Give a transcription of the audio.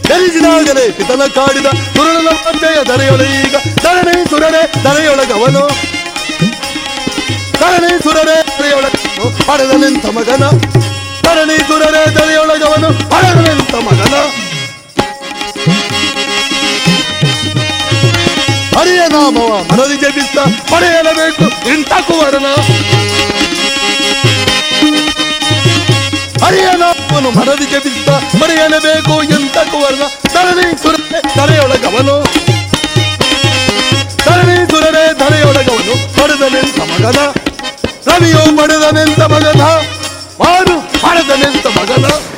ಎನಿಸಿದಾಗಲೇ ಪಿತನ ಕಾಡಿದ ಸುರುಳನ ಮಧ್ಯೆಯ ದರೆಯೊಳ ಈಗ ಧರಣಿ ಸುರರೆ ದರೆಯೊಳಗವನು ಧರಣಿ ಸುರರೆ ದರೆಯೊಳಗವನು ಪಡೆದನೆಂತ ಮಗನ ಧರಣಿ ಸುರರೆ ದರೆಯೊಳಗವನು ಪಡೆದನೆಂತ ಮಗನ ಹರಿಯ ನಾಮವ ಮನದಿ ಜಪಿಸ್ತ ಪಡೆಯಲೇಬೇಕು ಇಂಥ ಕುವರನ ಹರಿಯ ನಾಮವನ್ನು ಮನದಿ ಜಪಿಸ್ತ ಪಡೆಯಲೇಬೇಕು ಎಂತ ಕುವರನ ಧರಣಿ ಸುರರೆ ತಲೆಯೊಳಗವನು ಧರಣಿ ಸುರರೆ ಧರೆಯೊಳಗವನು ಪಡೆದನೆಂತ ಮಗನ ರವಿಯು ಪಡೆದನೆಂತ ಮಗನ ಮಾರು ಪಡೆದನೆಂತ ಮಗನ